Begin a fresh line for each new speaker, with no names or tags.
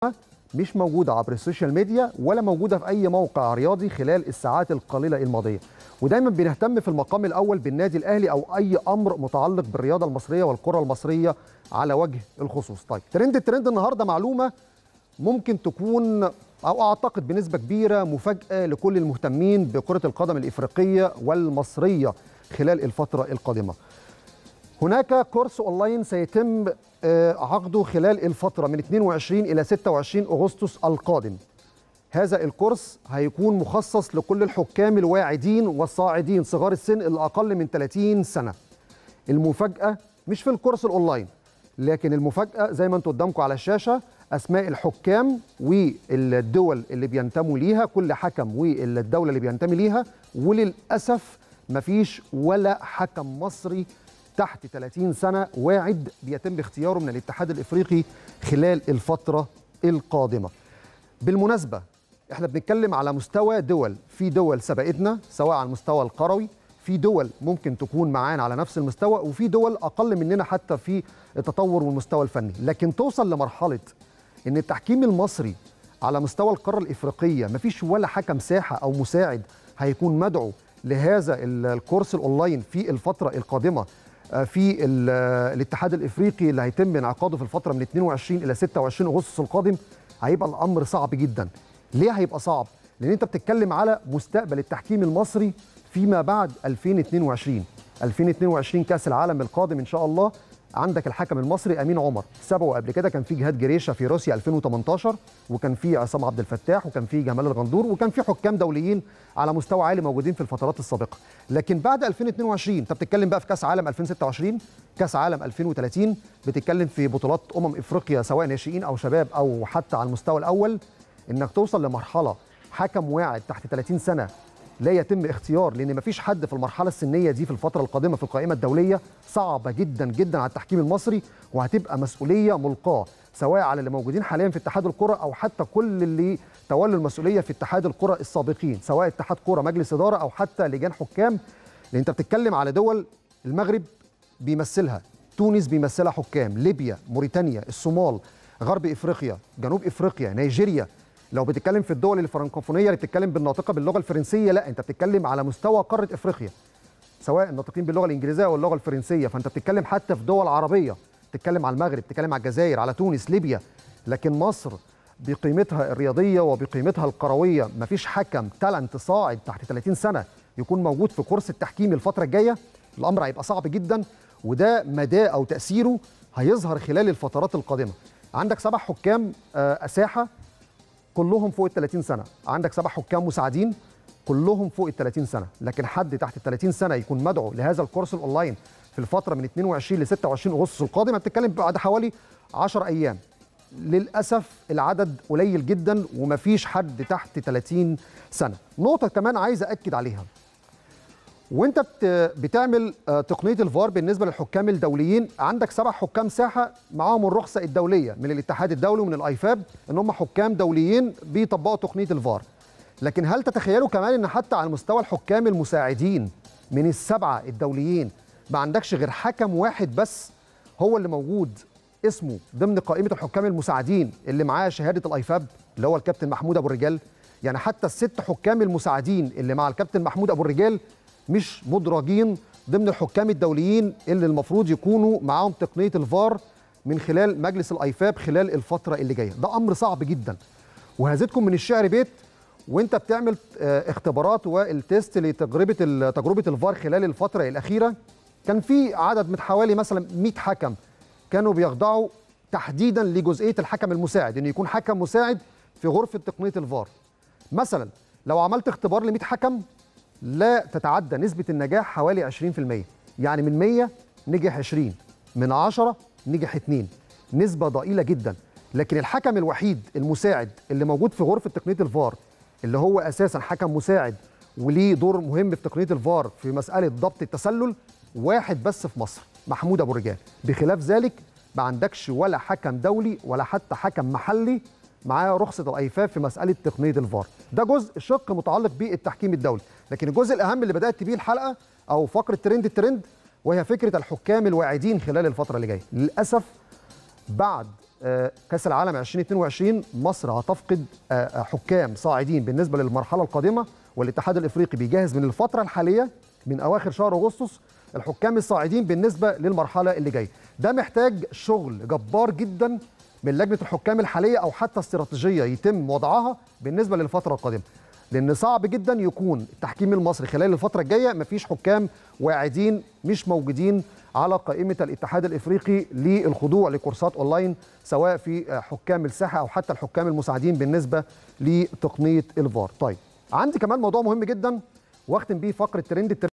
مش موجوده عبر السوشيال ميديا ولا موجوده في اي موقع رياضي خلال الساعات القليله الماضيه ودايما بنهتم في المقام الاول بالنادي الاهلي او اي امر متعلق بالرياضه المصريه والكره المصريه على وجه الخصوص طيب ترند الترند النهارده معلومه ممكن تكون او اعتقد بنسبه كبيره مفاجاه لكل المهتمين بكره القدم الافريقيه والمصريه خلال الفتره القادمه هناك كورس اونلاين سيتم عقده خلال الفتره من 22 الى 26 اغسطس القادم هذا الكورس هيكون مخصص لكل الحكام الواعدين والصاعدين صغار السن اللي اقل من 30 سنه المفاجاه مش في الكورس الاونلاين لكن المفاجاه زي ما انتم قدامكم على الشاشه اسماء الحكام والدول اللي بينتموا ليها كل حكم والدوله اللي بينتمي ليها وللاسف مفيش ولا حكم مصري تحت 30 سنه واعد بيتم اختياره من الاتحاد الافريقي خلال الفتره القادمه. بالمناسبه احنا بنتكلم على مستوى دول، في دول سبقتنا سواء على المستوى القروي، في دول ممكن تكون معانا على نفس المستوى وفي دول اقل مننا حتى في التطور والمستوى الفني، لكن توصل لمرحله ان التحكيم المصري على مستوى القاره الافريقيه مفيش ولا حكم ساحه او مساعد هيكون مدعو لهذا الكورس الاونلاين في الفتره القادمه في الاتحاد الافريقي اللي هيتم انعقاده في الفتره من 22 الى 26 اغسطس القادم هيبقى الامر صعب جدا. ليه هيبقى صعب؟ لان انت بتتكلم على مستقبل التحكيم المصري فيما بعد 2022 2022 كاس العالم القادم ان شاء الله عندك الحكم المصري امين عمر سبقه قبل كده كان في جهاد جريشه في روسيا 2018 وكان في عصام عبد الفتاح وكان في جمال الغندور وكان في حكام دوليين على مستوى عالي موجودين في الفترات السابقه لكن بعد 2022 انت بتتكلم بقى في كاس عالم 2026 كاس عالم 2030 بتتكلم في بطولات امم افريقيا سواء ناشئين او شباب او حتى على المستوى الاول انك توصل لمرحله حكم واعد تحت 30 سنه لا يتم اختيار لان مفيش حد في المرحله السنيه دي في الفتره القادمه في القائمه الدوليه صعبه جدا جدا على التحكيم المصري وهتبقى مسؤوليه ملقاه سواء على اللي موجودين حاليا في اتحاد الكره او حتى كل اللي تولوا المسؤوليه في اتحاد الكره السابقين سواء اتحاد كره مجلس اداره او حتى لجان حكام لان انت بتتكلم على دول المغرب بيمثلها تونس بيمثلها حكام ليبيا موريتانيا الصومال غرب افريقيا جنوب افريقيا نيجيريا لو بتتكلم في الدول الفرنكوفونيه اللي بتتكلم بالناطقه باللغه الفرنسيه لا انت بتتكلم على مستوى قاره افريقيا سواء الناطقين باللغه الانجليزيه او اللغه الفرنسيه فانت بتتكلم حتى في دول عربيه بتتكلم على المغرب بتتكلم على الجزائر على تونس ليبيا لكن مصر بقيمتها الرياضيه وبقيمتها الكرويه مفيش حكم تالنت صاعد تحت 30 سنه يكون موجود في كورس التحكيم الفتره الجايه الامر هيبقى صعب جدا وده مداه او تاثيره هيظهر خلال الفترات القادمه عندك سبع حكام ساحه كلهم فوق ال 30 سنه عندك سبع حكام مساعدين كلهم فوق ال 30 سنه لكن حد تحت ال 30 سنه يكون مدعو لهذا الكورس الاونلاين في الفتره من 22 ل 26 اغسطس القادم هتتكلم بعد حوالي 10 ايام للاسف العدد قليل جدا ومفيش حد تحت 30 سنه نقطه كمان عايز اكد عليها وانت بتعمل تقنيه الفار بالنسبه للحكام الدوليين عندك سبع حكام ساحه معاهم الرخصه الدوليه من الاتحاد الدولي ومن الايفاب ان هم حكام دوليين بيطبقوا تقنيه الفار لكن هل تتخيلوا كمان ان حتى على مستوى الحكام المساعدين من السبعه الدوليين ما عندكش غير حكم واحد بس هو اللي موجود اسمه ضمن قائمه الحكام المساعدين اللي معاه شهاده الايفاب اللي هو الكابتن محمود ابو الرجال يعني حتى الست حكام المساعدين اللي مع الكابتن محمود ابو الرجال مش مدرجين ضمن الحكام الدوليين اللي المفروض يكونوا معاهم تقنيه الفار من خلال مجلس الايفاب خلال الفتره اللي جايه ده امر صعب جدا وهزيدكم من الشعر بيت وانت بتعمل اختبارات والتيست لتجربه تجربه الفار خلال الفتره الاخيره كان في عدد من حوالي مثلا 100 حكم كانوا بيخضعوا تحديدا لجزئيه الحكم المساعد انه يكون حكم مساعد في غرفه تقنيه الفار مثلا لو عملت اختبار ل 100 حكم لا تتعدى نسبة النجاح حوالي 20% يعني من 100 نجح 20 من 10 نجح 2 نسبة ضئيلة جدا لكن الحكم الوحيد المساعد اللي موجود في غرفة تقنية الفار اللي هو أساسا حكم مساعد وليه دور مهم في تقنية الفار في مسألة ضبط التسلل واحد بس في مصر محمود أبو الرجال بخلاف ذلك ما عندكش ولا حكم دولي ولا حتى حكم محلي معاه رخصه الايفاب في مساله تقنيه الفار ده جزء شق متعلق بالتحكيم الدولي لكن الجزء الاهم اللي بدات بيه الحلقه او فقره ترند الترند وهي فكره الحكام الواعدين خلال الفتره اللي جايه للاسف بعد آه، كاس العالم 2022 مصر هتفقد آه، آه، حكام صاعدين بالنسبه للمرحله القادمه والاتحاد الافريقي بيجهز من الفتره الحاليه من اواخر شهر اغسطس الحكام الصاعدين بالنسبه للمرحله اللي جايه ده محتاج شغل جبار جدا من لجنه الحكام الحاليه او حتى استراتيجيه يتم وضعها بالنسبه للفتره القادمه لان صعب جدا يكون التحكيم المصري خلال الفتره الجايه مفيش حكام واعدين مش موجودين على قائمه الاتحاد الافريقي للخضوع لكورسات اونلاين سواء في حكام الساحه او حتى الحكام المساعدين بالنسبه لتقنيه الفار طيب عندي كمان موضوع مهم جدا واختم بيه فقره ترند الترند